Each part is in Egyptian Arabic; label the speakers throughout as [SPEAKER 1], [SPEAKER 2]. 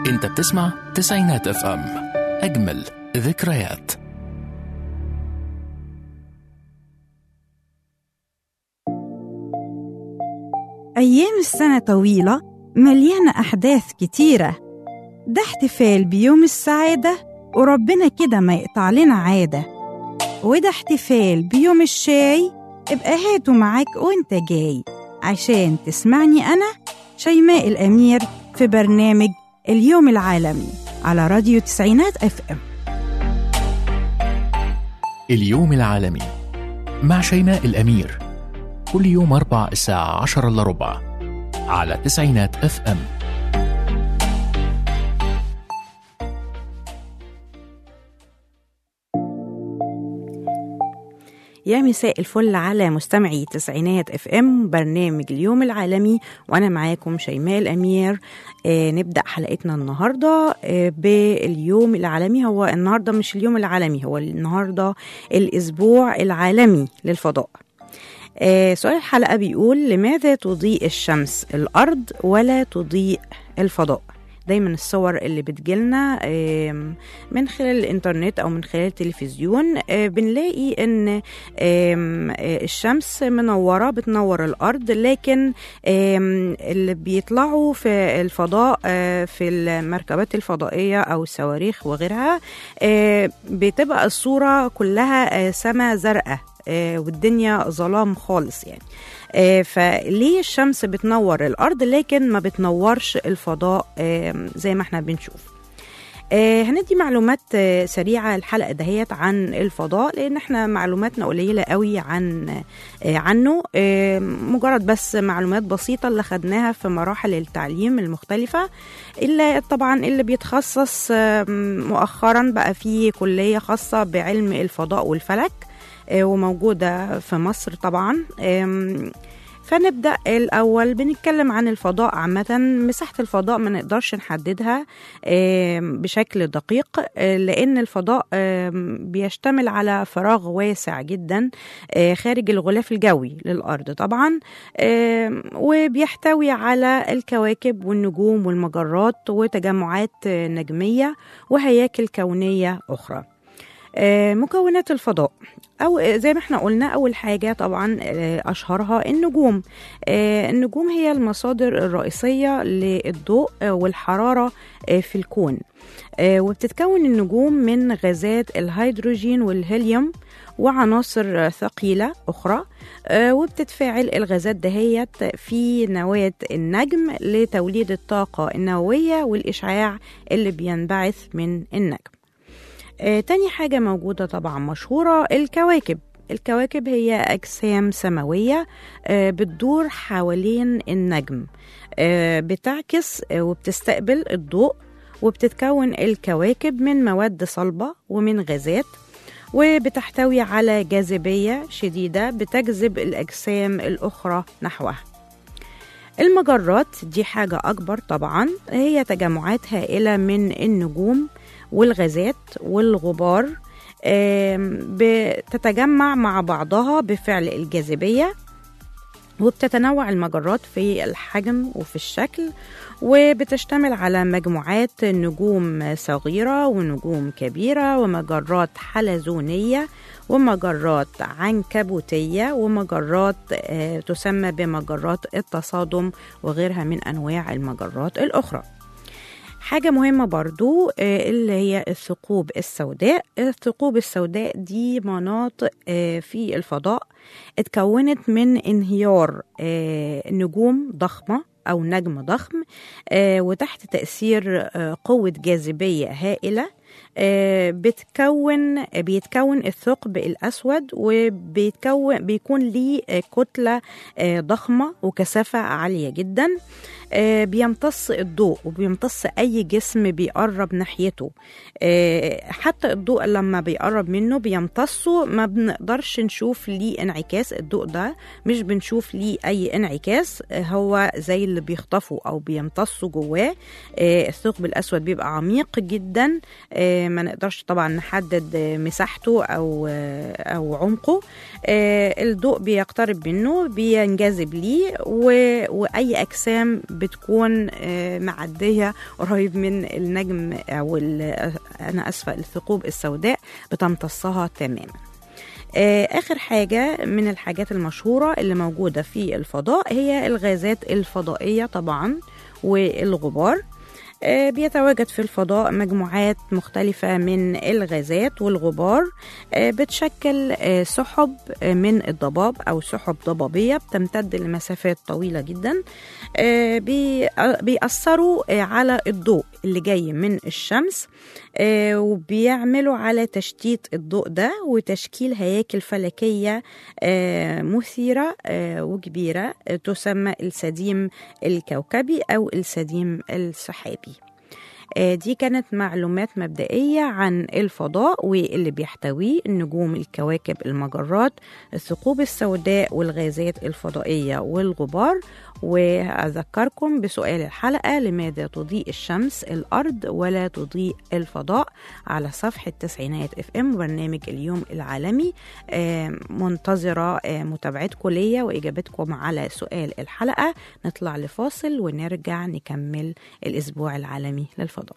[SPEAKER 1] انت بتسمع تسعينات اف ام اجمل ذكريات
[SPEAKER 2] أيام السنة طويلة مليانة أحداث كتيرة ده احتفال بيوم السعادة وربنا كده ما يقطع لنا عادة وده احتفال بيوم الشاي ابقى هاته معاك وانت جاي عشان تسمعني أنا شيماء الأمير في برنامج اليوم العالمي على راديو تسعينات اف ام
[SPEAKER 1] اليوم العالمي مع شيماء الأمير كل يوم أربع الساعة عشر إلا ربع على تسعينات اف ام
[SPEAKER 2] يا مساء الفل على مستمعي تسعينات اف ام برنامج اليوم العالمي وانا معاكم شيماء الامير آه نبدا حلقتنا النهارده آه باليوم العالمي هو النهارده مش اليوم العالمي هو النهارده الاسبوع العالمي للفضاء آه سؤال الحلقه بيقول لماذا تضيء الشمس الارض ولا تضيء الفضاء دايما الصور اللي بتجيلنا آم، من خلال الانترنت او من خلال التلفزيون آه، بنلاقي ان آم، آه، الشمس منوره بتنور الارض لكن آم، اللي بيطلعوا في الفضاء آه، في المركبات الفضائيه او الصواريخ وغيرها آه، بتبقى الصوره كلها آه، سما زرقاء آه، والدنيا ظلام خالص يعني آه، فليه الشمس بتنور الارض لكن ما بتنورش الفضاء آه، زي ما احنا بنشوف آه، هندي معلومات آه، سريعة الحلقة دهيت عن الفضاء لأن احنا معلوماتنا قليلة قوي عن آه، عنه آه، مجرد بس معلومات بسيطة اللي خدناها في مراحل التعليم المختلفة إلا طبعا اللي بيتخصص آه، مؤخرا بقى في كلية خاصة بعلم الفضاء والفلك آه، وموجودة في مصر طبعا آم، فنبدأ الأول بنتكلم عن الفضاء عامة مساحة الفضاء ما نقدرش نحددها آم، بشكل دقيق آه، لأن الفضاء آم، بيشتمل على فراغ واسع جدا آه، خارج الغلاف الجوي للأرض طبعا آم، وبيحتوي على الكواكب والنجوم والمجرات وتجمعات آه، نجمية وهياكل كونية أخرى آه، مكونات الفضاء أو زي ما احنا قلنا أول حاجة طبعا آه، أشهرها النجوم آه، النجوم هي المصادر الرئيسية للضوء آه، والحرارة آه، في الكون آه، وبتتكون النجوم من غازات الهيدروجين والهيليوم وعناصر آه، ثقيلة أخرى آه، وبتتفاعل الغازات دهيت في نواة النجم لتوليد الطاقة النووية والإشعاع اللي بينبعث من النجم آه، تاني حاجة موجودة طبعا مشهورة الكواكب الكواكب هي أجسام سماوية آه، بتدور حوالين النجم آه، بتعكس آه، وبتستقبل الضوء وبتتكون الكواكب من مواد صلبة ومن غازات وبتحتوي على جاذبية شديدة بتجذب الأجسام الأخرى نحوها المجرات دي حاجة أكبر طبعا هي تجمعات هائلة من النجوم والغازات والغبار آم، بتتجمع مع بعضها بفعل الجاذبية وبتتنوع المجرات في الحجم وفي الشكل وبتشتمل على مجموعات نجوم صغيرة ونجوم كبيرة ومجرات حلزونية ومجرات عنكبوتية ومجرات آه، تسمى بمجرات التصادم وغيرها من أنواع المجرات الأخرى حاجة مهمة برضو آه، اللي هي الثقوب السوداء الثقوب السوداء دي مناطق آه، في الفضاء اتكونت من انهيار آه، نجوم ضخمة أو نجم ضخم آه، وتحت تأثير آه، قوة جاذبية هائلة آه، بتكون بيتكون الثقب الأسود وبيتكون بيكون ليه آه، كتلة آه، ضخمة وكثافة عالية جدا آه، بيمتص الضوء وبيمتص أي جسم بيقرب ناحيته آه، حتى الضوء لما بيقرب منه بيمتصه ما بنقدرش نشوف ليه انعكاس الضوء ده مش بنشوف ليه أي انعكاس آه، هو زي اللي بيخطفه أو بيمتصه جواه آه، الثقب الأسود بيبقى عميق جدا آه، آه، ما نقدرش طبعا نحدد آه، مساحته او آه، او عمقه آه، الضوء بيقترب منه بينجذب ليه و- واي اجسام بتكون آه، معديه قريب من النجم او ال- انا اسفه الثقوب السوداء بتمتصها تماما آه، آخر حاجة من الحاجات المشهورة اللي موجودة في الفضاء هي الغازات الفضائية طبعا والغبار آه، بيتواجد في الفضاء مجموعات مختلفة من الغازات والغبار آه، بتشكل آه، سحب آه، من الضباب أو سحب ضبابية بتمتد لمسافات طويلة جدا آه، بي- آه، بيأثروا آه، على الضوء اللي جاي من الشمس آه، وبيعملوا على تشتيت الضوء ده وتشكيل هياكل فلكية آه، مثيرة آه، وكبيرة آه، تسمى السديم الكوكبي أو السديم السحابي آه، دي كانت معلومات مبدئية عن الفضاء واللي بيحتويه النجوم الكواكب المجرات الثقوب السوداء والغازات الفضائية والغبار وأذكركم بسؤال الحلقة لماذا تضيء الشمس الأرض ولا تضيء الفضاء على صفحة تسعينات اف ام برنامج اليوم العالمي آه، منتظرة آه، متابعتكم ليا وإجابتكم على سؤال الحلقة نطلع لفاصل ونرجع نكمل الأسبوع العالمي للفضاء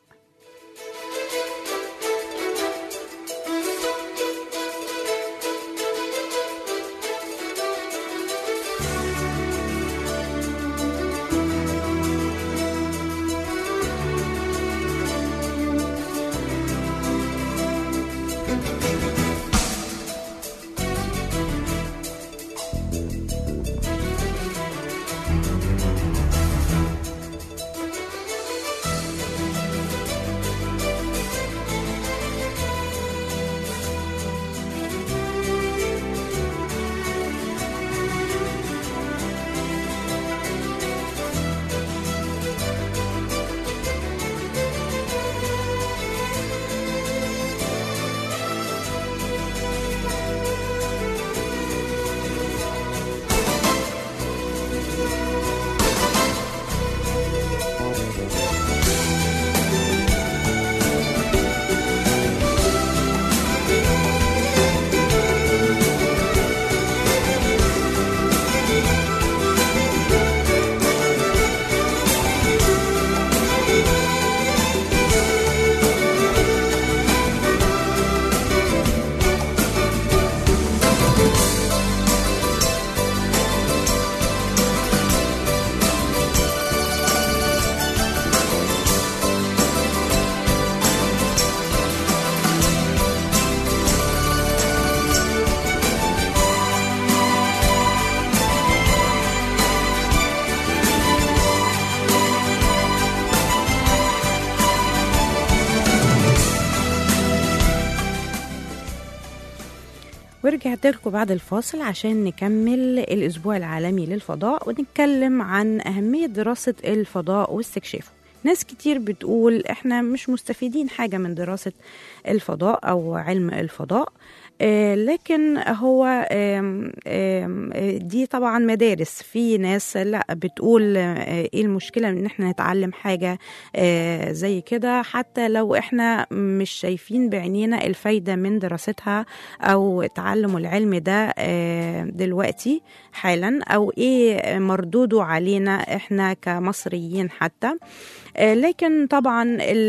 [SPEAKER 2] ورجعت لكم بعد الفاصل عشان نكمل الأسبوع العالمي للفضاء ونتكلم عن أهمية دراسة الفضاء واستكشافه ناس كتير بتقول احنا مش مستفيدين حاجة من دراسة الفضاء أو علم الفضاء آه، لكن هو آم، آم، آه، دي طبعا مدارس في ناس لا بتقول آه، ايه المشكله ان احنا نتعلم حاجه آه، زي كده حتى لو احنا مش شايفين بعينينا الفايده من دراستها او تعلم العلم ده آه، دلوقتي حالا او ايه مردوده علينا احنا كمصريين حتى آه، لكن طبعا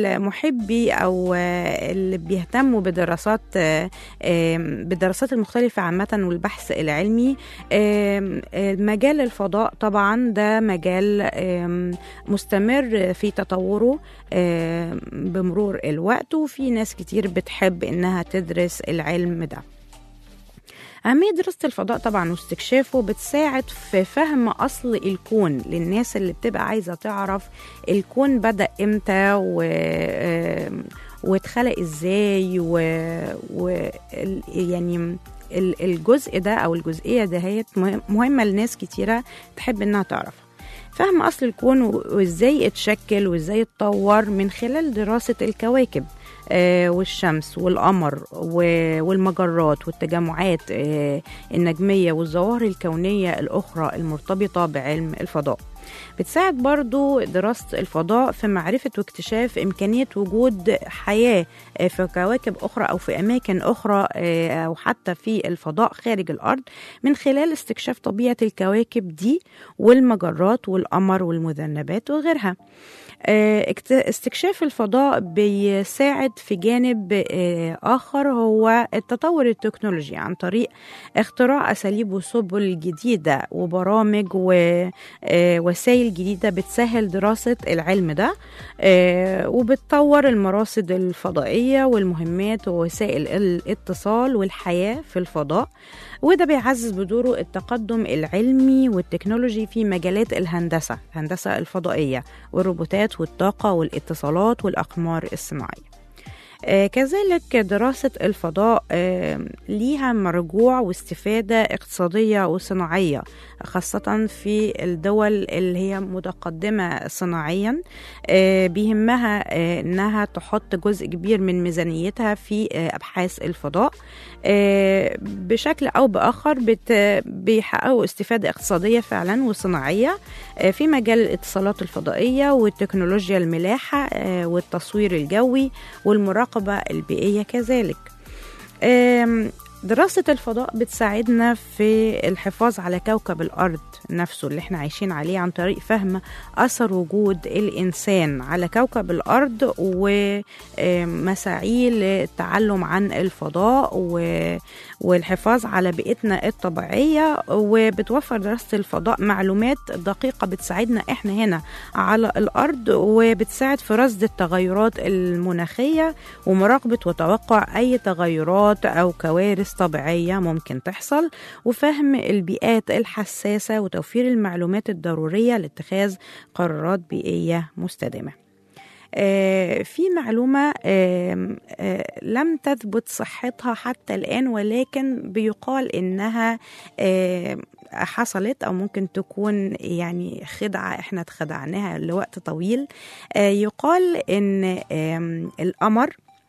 [SPEAKER 2] المحبي او آه، اللي بيهتموا بدراسات آه، آم، بالدراسات المختلفة عامة والبحث العلمي آم، آه، مجال الفضاء طبعا ده مجال آم، مستمر في تطوره آم، بمرور الوقت وفي ناس كتير بتحب انها تدرس العلم ده أهمية دراسة الفضاء طبعا واستكشافه بتساعد في فهم أصل الكون للناس اللي بتبقى عايزة تعرف الكون بدأ إمتى و آم، واتخلق ازاي و, و... ال- يعني ال- الجزء ده او الجزئيه دهيت مهم- مهمه لناس كتيره تحب انها تعرفها فهم اصل الكون و- وازاي اتشكل وازاي اتطور من خلال دراسه الكواكب آه، والشمس والقمر و- والمجرات والتجمعات آه، النجميه والظواهر الكونيه الاخرى المرتبطه بعلم الفضاء بتساعد برضو دراسة الفضاء في معرفة واكتشاف إمكانية وجود حياة آه، في كواكب أخرى أو في أماكن أخرى آه، أو حتى في الفضاء خارج الأرض من خلال استكشاف طبيعة الكواكب دي والمجرات والقمر والمذنبات وغيرها آه، اكت- استكشاف الفضاء بيساعد في جانب آه، آخر هو التطور التكنولوجي عن طريق اختراع أساليب وسبل جديدة وبرامج ووسائل جديدة بتسهل دراسة العلم ده آه، وبتطور المراصد الفضائية والمهمات ووسائل الاتصال والحياة في الفضاء وده بيعزز بدوره التقدم العلمي والتكنولوجي في مجالات الهندسة الهندسة الفضائية والروبوتات والطاقة والاتصالات والأقمار الصناعية آه، كذلك دراسة الفضاء آه، ليها مرجوع واستفادة اقتصادية وصناعية خاصة في الدول اللي هي متقدمة صناعيا آه، بيهمها آه، انها تحط جزء كبير من ميزانيتها في آه، ابحاث الفضاء آه، بشكل او باخر بت- بيحققوا استفاده اقتصاديه فعلا وصناعيه آه، في مجال الاتصالات الفضائيه والتكنولوجيا الملاحه آه، والتصوير الجوي والمراقبه البيئيه كذلك آم، دراسة الفضاء بتساعدنا في الحفاظ على كوكب الأرض نفسه اللي احنا عايشين عليه عن طريق فهم أثر وجود الإنسان على كوكب الأرض ومساعيه للتعلم عن الفضاء و- والحفاظ على بيئتنا الطبيعية وبتوفر دراسة الفضاء معلومات دقيقة بتساعدنا احنا هنا على الأرض وبتساعد في رصد التغيرات المناخية ومراقبة وتوقع أي تغيرات أو كوارث طبيعية ممكن تحصل وفهم البيئات الحساسة وتوفير المعلومات الضرورية لاتخاذ قرارات بيئية مستدامة آه، في معلومة آم، آه، لم تثبت صحتها حتى الآن ولكن بيقال إنها آه، حصلت أو ممكن تكون يعني خدعة إحنا اتخدعناها لوقت طويل آه، يقال إن آم، القمر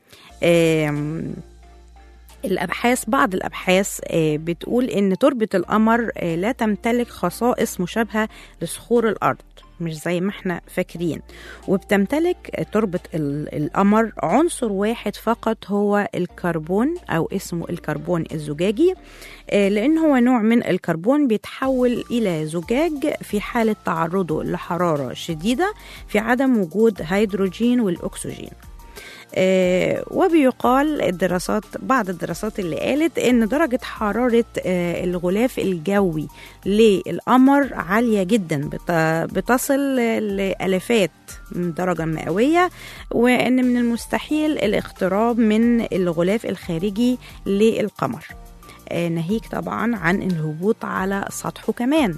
[SPEAKER 2] آم، الابحاث بعض الابحاث آه، بتقول ان تربه القمر آه، لا تمتلك خصائص مشابهه لصخور الارض مش زي ما احنا فاكرين وبتمتلك تربة ال- القمر عنصر واحد فقط هو الكربون أو اسمه الكربون الزجاجي آه، لأن هو نوع من الكربون بيتحول إلى زجاج في حالة تعرضه لحرارة شديدة في عدم وجود هيدروجين والأكسجين آه، وبيقال الدراسات بعض الدراسات اللي قالت ان درجه حراره آه، الغلاف الجوي للقمر عاليه جدا بت- بتصل لالافات من الدرجه المئويه وان من المستحيل الاقتراب من الغلاف الخارجي للقمر آه، ناهيك طبعا عن الهبوط على سطحه كمان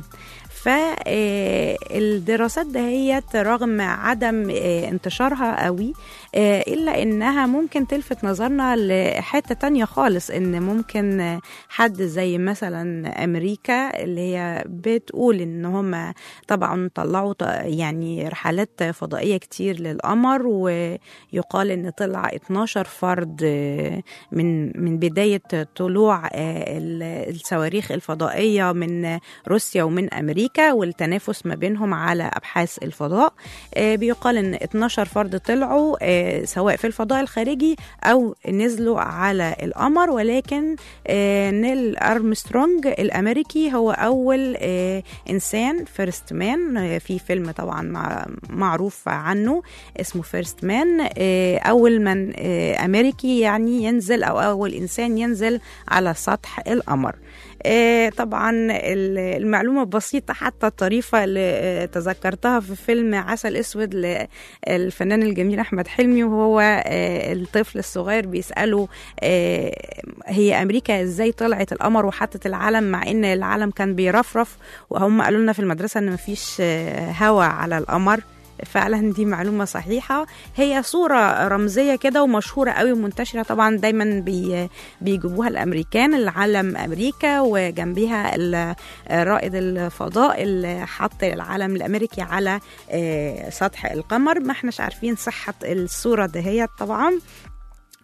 [SPEAKER 2] فالدراسات دهيت رغم عدم آه، انتشارها قوي آه، إلا إنها ممكن تلفت نظرنا لحتة تانية خالص إن ممكن آه، حد زي مثلا أمريكا اللي هي بتقول إن هم طبعا طلعوا ط- يعني رحلات فضائية كتير للقمر ويقال إن طلع 12 فرد آه، من من بداية طلوع آه، ال- الصواريخ الفضائية من روسيا ومن أمريكا والتنافس ما بينهم على أبحاث الفضاء آه، بيقال إن 12 فرد طلعوا آه، سواء في الفضاء الخارجي أو نزلوا على القمر ولكن آه، نيل أرمسترونج الأمريكي هو أول آه، إنسان فيرست مان في فيلم طبعا مع- معروف عنه اسمه فيرست مان أول من آه، أمريكي يعني ينزل أو أول إنسان ينزل على سطح القمر آه، طبعا ال- المعلومة بسيطة حتى الطريفة اللي آه، تذكرتها في فيلم عسل أسود للفنان الجميل أحمد حلمي وهو آه، الطفل الصغير بيسأله آه، هي أمريكا إزاي طلعت القمر وحطت العلم مع إن العلم كان بيرفرف وهم قالوا لنا في المدرسة إن مفيش آه، هوا على القمر فعلا دي معلومة صحيحة هي صورة رمزية كده ومشهورة قوي ومنتشرة طبعا دايما بي بيجيبوها الأمريكان العلم أمريكا وجنبها ال- رائد الفضاء اللي حط العلم الأمريكي على آه، سطح القمر ما احناش عارفين صحة الصورة دهيت طبعا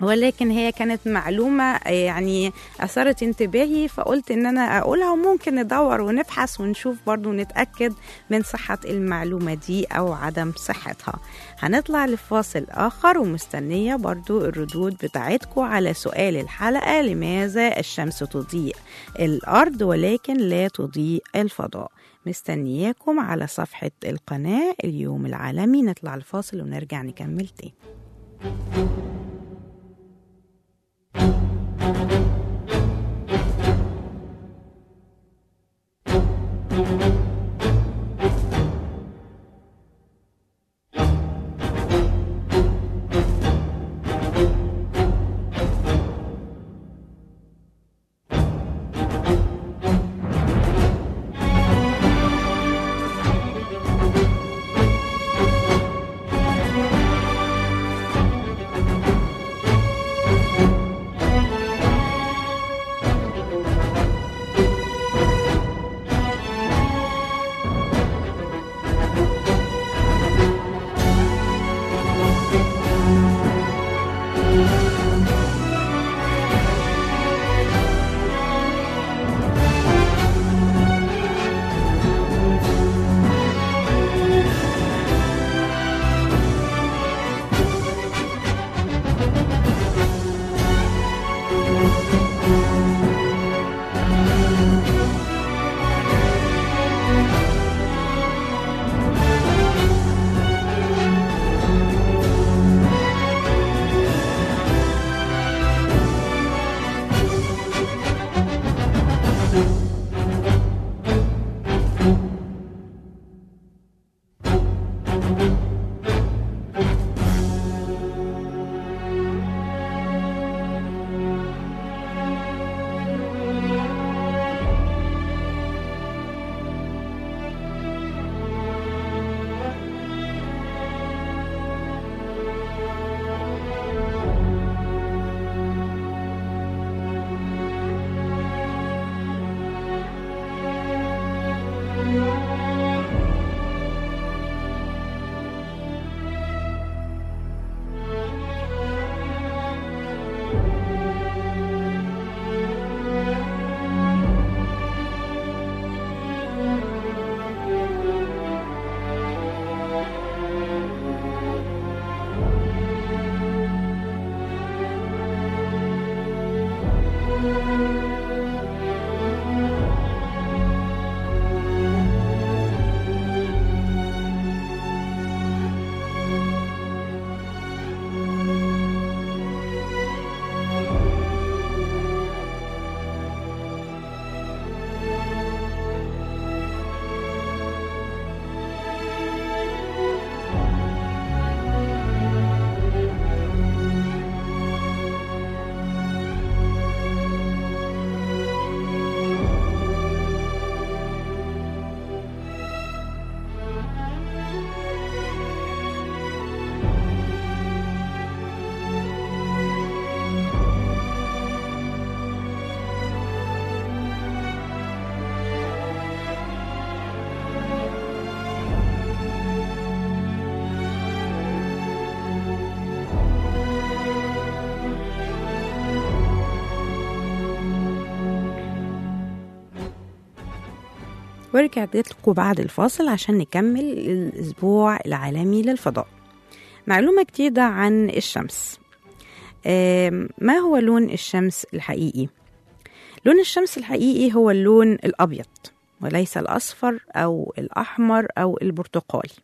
[SPEAKER 2] ولكن هي كانت معلومة يعني أثارت انتباهي فقلت إن أنا أقولها وممكن ندور ونبحث ونشوف برضو نتأكد من صحة المعلومة دي أو عدم صحتها هنطلع لفاصل آخر ومستنية برضو الردود بتاعتكم على سؤال الحلقة لماذا الشمس تضيء الأرض ولكن لا تضيء الفضاء مستنياكم على صفحة القناة اليوم العالمي نطلع الفاصل ونرجع نكمل تاني ورجعت لكم بعد الفاصل عشان نكمل الأسبوع العالمي للفضاء معلومة جديدة عن الشمس آم، ما هو لون الشمس الحقيقي؟ لون الشمس الحقيقي هو اللون الأبيض وليس الأصفر أو الأحمر أو البرتقالي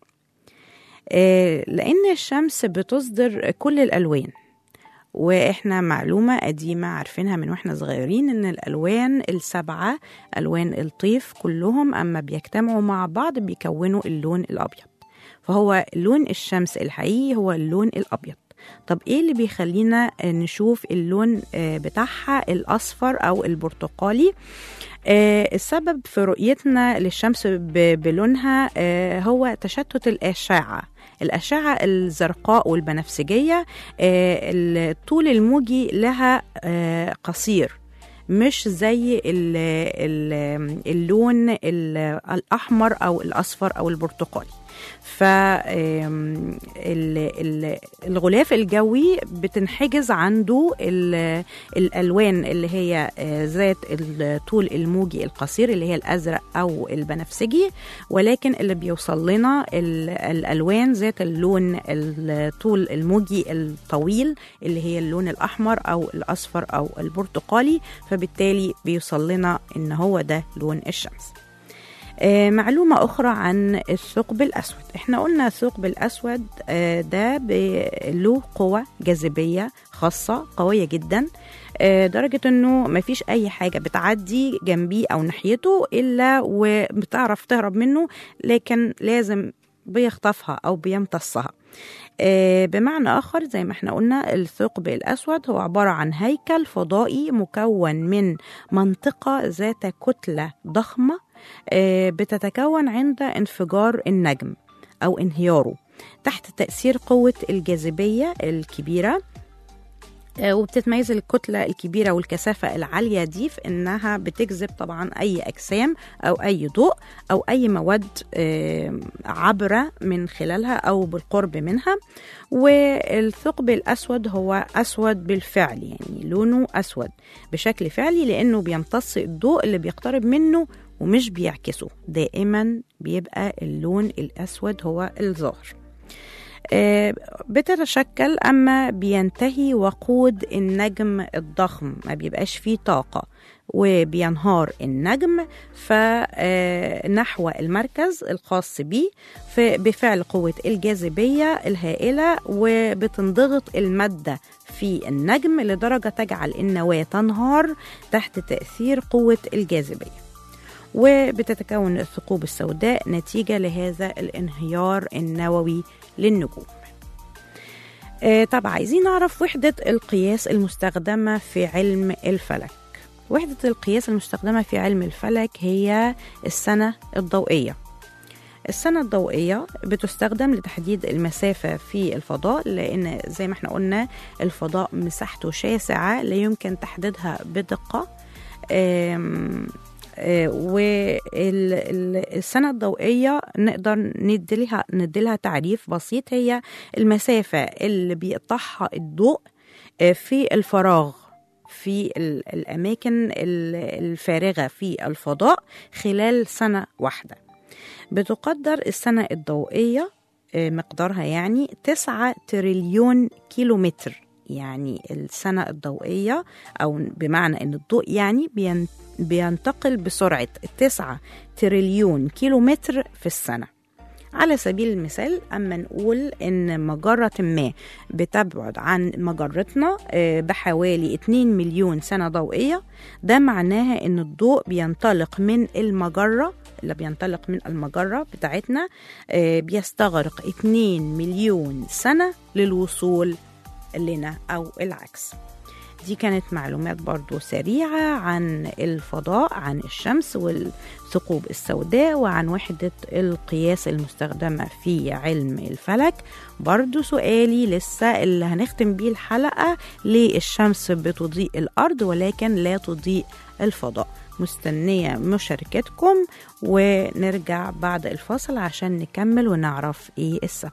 [SPEAKER 2] آه، لأن الشمس بتصدر كل الألوان واحنا معلومة قديمة عارفينها من واحنا صغيرين ان الالوان السبعة الوان الطيف كلهم اما بيجتمعوا مع بعض بيكونوا اللون الابيض فهو لون الشمس الحقيقي هو اللون الابيض طب ايه اللي بيخلينا نشوف اللون آه، بتاعها الاصفر او البرتقالي آه، السبب في رؤيتنا للشمس ب- بلونها آه، هو تشتت الاشعه الأشعة الزرقاء والبنفسجية آه، الطول الموجي لها آه، قصير مش زي ال- ال- اللون ال- الأحمر أو الأصفر أو البرتقالي فالغلاف الجوي بتنحجز عنده ال- الالوان اللي هي آه، ذات الطول الموجي القصير اللي هي الازرق او البنفسجي ولكن اللي بيوصل لنا ال- الالوان ذات اللون الطول الموجي الطويل اللي هي اللون الاحمر او الاصفر او البرتقالي فبالتالي بيوصل لنا ان هو ده لون الشمس آه، معلومة أخرى عن الثقب الأسود إحنا قلنا الثقب الأسود آه، ده ب- له قوة جاذبية خاصة قوية جدا آه، درجة إنه مفيش أي حاجة بتعدي جنبيه أو ناحيته إلا وبتعرف تهرب منه لكن لازم بيخطفها أو بيمتصها آه، بمعنى آخر زي ما احنا قلنا الثقب الأسود هو عبارة عن هيكل فضائي مكون من منطقة ذات كتلة ضخمة آه، بتتكون عند انفجار النجم أو انهياره تحت تأثير قوة الجاذبية الكبيرة آه، وبتتميز الكتلة الكبيرة والكثافة العالية دي في إنها بتجذب طبعا أي أجسام أو أي ضوء أو أي مواد آه، عابرة من خلالها أو بالقرب منها والثقب الأسود هو أسود بالفعل يعني لونه أسود بشكل فعلي لأنه بيمتص الضوء اللي بيقترب منه ومش بيعكسه دائما بيبقى اللون الأسود هو الظاهر آه، بتتشكل أما بينتهي وقود النجم الضخم ما بيبقاش فيه طاقة وبينهار النجم فنحو المركز الخاص به بفعل قوة الجاذبية الهائلة وبتنضغط المادة في النجم لدرجة تجعل النواة تنهار تحت تأثير قوة الجاذبية وبتتكون الثقوب السوداء نتيجة لهذا الانهيار النووي للنجوم آه، طب عايزين نعرف وحدة القياس المستخدمة في علم الفلك وحدة القياس المستخدمة في علم الفلك هي السنة الضوئية السنة الضوئية بتستخدم لتحديد المسافة في الفضاء لأن زي ما احنا قلنا الفضاء مساحته شاسعة لا يمكن تحديدها بدقة آم، آه، والسنة الضوئية نقدر نديلها نديلها تعريف بسيط هي المسافة اللي بيقطعها الضوء آه، في الفراغ في ال- الأماكن ال- الفارغة في الفضاء خلال سنة واحدة بتقدر السنة الضوئية آه، مقدارها يعني 9 تريليون كيلومتر يعني السنة الضوئية أو بمعنى أن الضوء يعني بين بينتقل بسرعة 9 تريليون كيلومتر في السنة على سبيل المثال أما نقول إن مجرة ما بتبعد عن مجرتنا آه، بحوالي 2 مليون سنة ضوئية ده معناها إن الضوء بينطلق من المجرة اللي بينطلق من المجرة بتاعتنا آه، بيستغرق 2 مليون سنة للوصول لنا أو العكس دي كانت معلومات برضو سريعة عن الفضاء عن الشمس والثقوب السوداء وعن وحدة القياس المستخدمة في علم الفلك برضو سؤالي لسه اللي هنختم بيه الحلقة ليه الشمس بتضيء الأرض ولكن لا تضيء الفضاء مستنية مشاركتكم ونرجع بعد الفاصل عشان نكمل ونعرف ايه السبب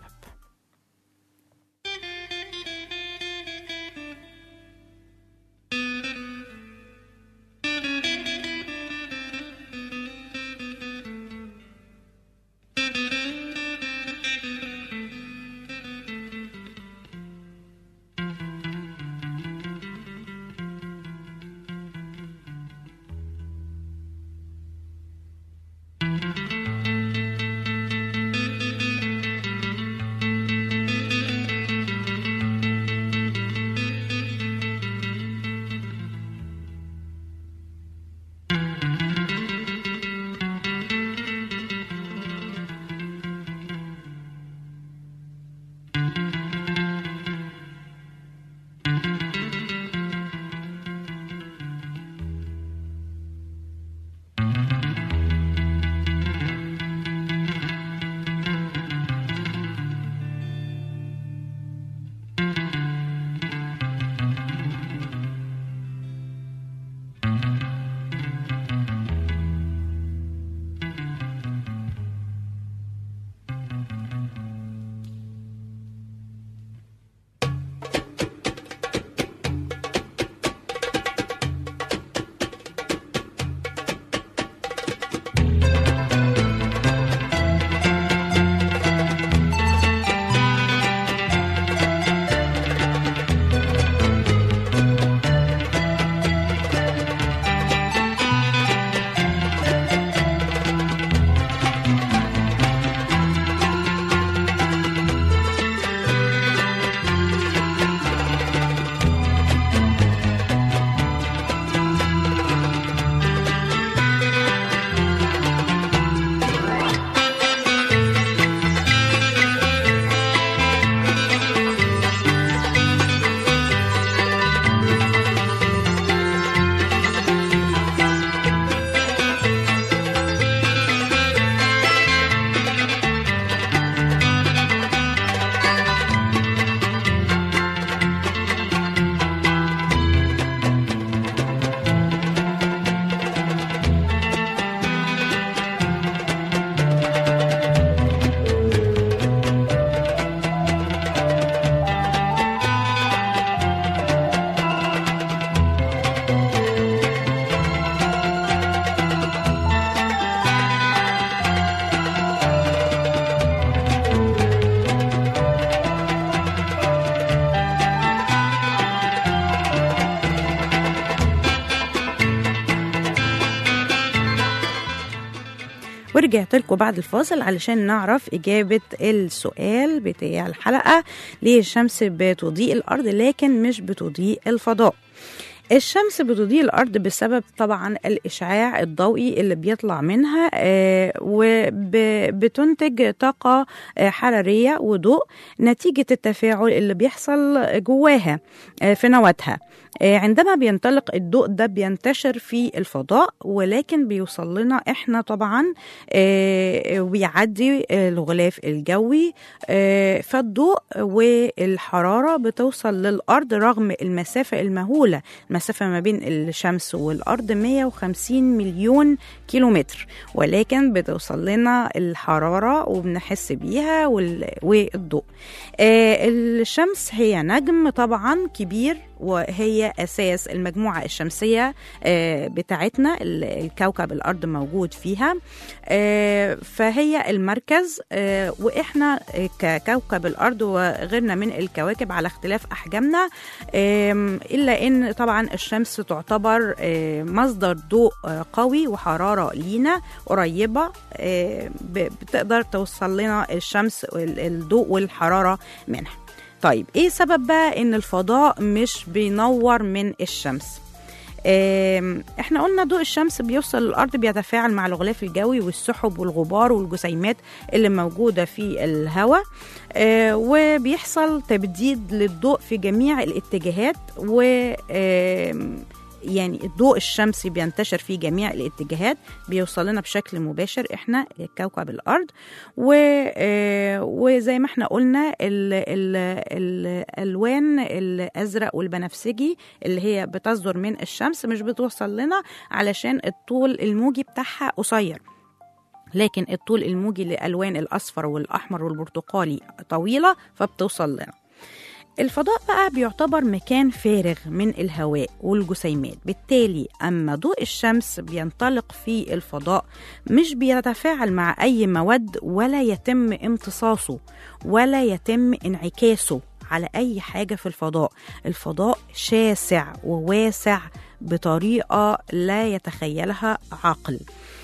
[SPEAKER 2] ورجعت لكم بعد الفاصل علشان نعرف إجابة السؤال بتاع الحلقة ليه الشمس بتضيء الأرض لكن مش بتضيء الفضاء الشمس بتضيء الأرض بسبب طبعا الإشعاع الضوئي اللي بيطلع منها آه، وبتنتج طاقة آه، حرارية وضوء نتيجة التفاعل اللي بيحصل جواها آه، في نواتها آه، عندما بينطلق الضوء ده بينتشر في الفضاء ولكن بيوصل لنا احنا طبعا آه، وبيعدي آه، الغلاف الجوي آه، فالضوء والحرارة بتوصل للأرض رغم المسافة المهولة المسافة ما بين الشمس والأرض 150 مليون كيلومتر ولكن بتوصل لنا الحرارة وبنحس بيها وال- والضوء آه، الشمس هي نجم طبعا كبير وهي أساس المجموعة الشمسية آه، بتاعتنا ال- الكوكب الأرض موجود فيها آه، فهي المركز آه، وإحنا آه، ككوكب الأرض وغيرنا من الكواكب على اختلاف أحجامنا آم، إلا إن طبعا الشمس تعتبر آه، مصدر ضوء آه، قوي وحرارة لينا قريبة آه، ب- بتقدر توصل لنا الشمس ال- الضوء والحرارة منها طيب ايه سبب بقى ان الفضاء مش بينور من الشمس آم، احنا قلنا ضوء الشمس بيوصل للارض بيتفاعل مع الغلاف الجوي والسحب والغبار والجسيمات اللي موجوده في الهواء آه، وبيحصل تبديد للضوء في جميع الاتجاهات و آم، يعني الضوء الشمسي بينتشر في جميع الاتجاهات بيوصل لنا بشكل مباشر احنا كوكب الارض و آه، وزي ما احنا قلنا ال ال الالوان الازرق والبنفسجي اللي هي بتصدر من الشمس مش بتوصل لنا علشان الطول الموجي بتاعها قصير لكن الطول الموجي للالوان الاصفر والاحمر والبرتقالي طويله فبتوصل لنا الفضاء بقى بيعتبر مكان فارغ من الهواء والجسيمات بالتالي أما ضوء الشمس بينطلق في الفضاء مش بيتفاعل مع أي مواد ولا يتم امتصاصه ولا يتم انعكاسه على أي حاجة في الفضاء الفضاء شاسع وواسع بطريقة لا يتخيلها عقل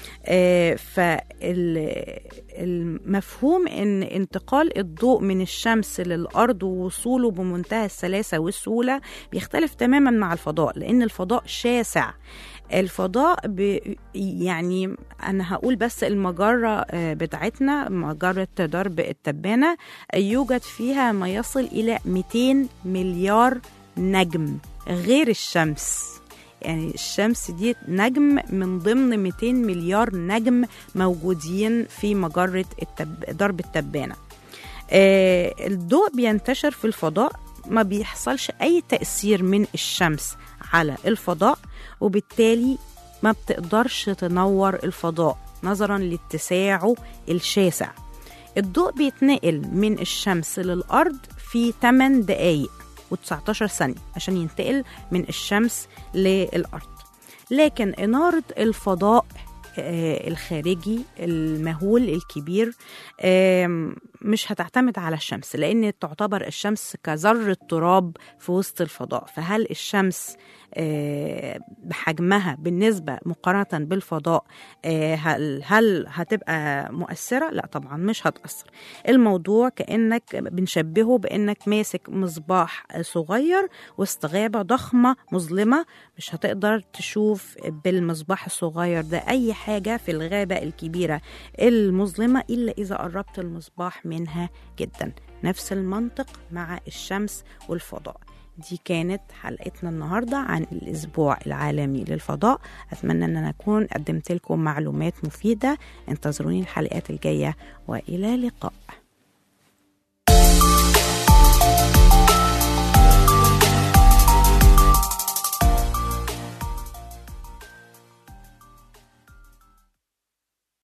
[SPEAKER 2] فالمفهوم ان انتقال الضوء من الشمس للارض ووصوله بمنتهى السلاسه والسهوله بيختلف تماما مع الفضاء لان الفضاء شاسع الفضاء ب يعني انا هقول بس المجره آه، بتاعتنا مجره درب التبانه يوجد فيها ما يصل الى 200 مليار نجم غير الشمس يعني الشمس دي نجم من ضمن 200 مليار نجم موجودين في مجرة التب... درب التبانة آه الضوء بينتشر في الفضاء ما بيحصلش أي تأثير من الشمس على الفضاء وبالتالي ما بتقدرش تنور الفضاء نظرا لاتساعه الشاسع الضوء بيتنقل من الشمس للأرض في 8 دقايق و19 ثانية عشان ينتقل من الشمس للأرض لكن إنارة الفضاء آه، الخارجي المهول الكبير آم، مش هتعتمد على الشمس لأن تعتبر الشمس كذرة تراب في وسط الفضاء فهل الشمس آه، بحجمها بالنسبة مقارنة بالفضاء آه، هل, هل هتبقى مؤثرة؟ لا طبعا مش هتأثر الموضوع كأنك بنشبهه بأنك ماسك مصباح صغير وسط غابة ضخمة مظلمة مش هتقدر تشوف بالمصباح الصغير ده أي حاجة في الغابة الكبيرة المظلمة إلا إذا قربت المصباح منها جدا نفس المنطق مع الشمس والفضاء دي كانت حلقتنا النهاردة عن الأسبوع العالمي للفضاء أتمنى أن أنا أكون قدمت لكم معلومات مفيدة انتظروني الحلقات الجاية وإلى اللقاء